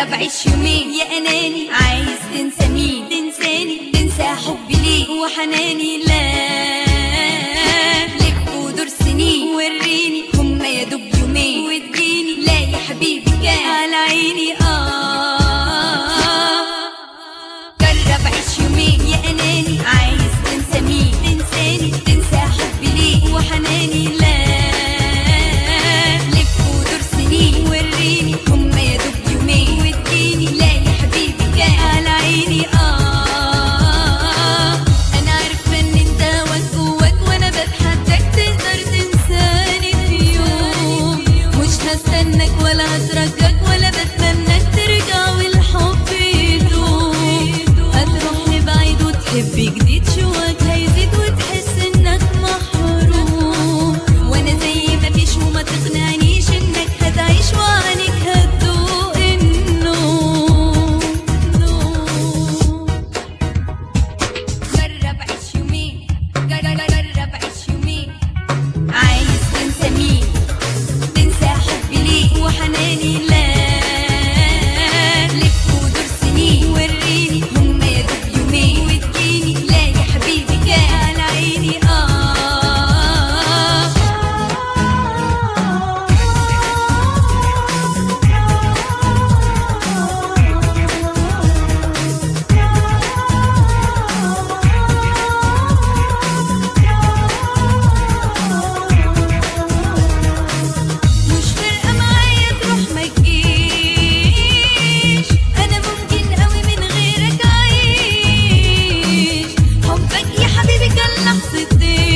جرب عيش يومين يا اناني عايز تنسى مين تنساني تنسى حبي ليك وحناني لا لك قدر سنين وريني هما يا دوب يومين وتجيني لا يا حبيبي كان على عيني اه جرب عيش يومين يا اناني عايز تنسى مين تنساني تنسى حبي ليك وحناني لا لك ودور سنين وريني هما يا دوب يومين وتجيني لا يا حبيبي كان على عيني اه انا عارفه ان انت واك جواك وانا بتحداك تقدر تنساني في يوم مش هستناك ولا هترجاك ولا بتمناك ترجع والحب يدوم هتروح لبعيد وتحب جديد شوك هيزيد وتحس انك محروم وانا زي ما فيش وما تقنعنيش انك هتعيش وعنك هتدوق النوم جرب عيش يومين جرب جرب عيش يومين عايز تنسى مين تنسى حبي ليك وحناني لا لك ودور سنين وريني هما يا دوب يومين وتجيني لا يا حبيبي كان على عيني مش فارقة معايا تروح ما تجيش أنا ممكن أوي من غيرك أعيش حبك يا حبيبي كان لحظتين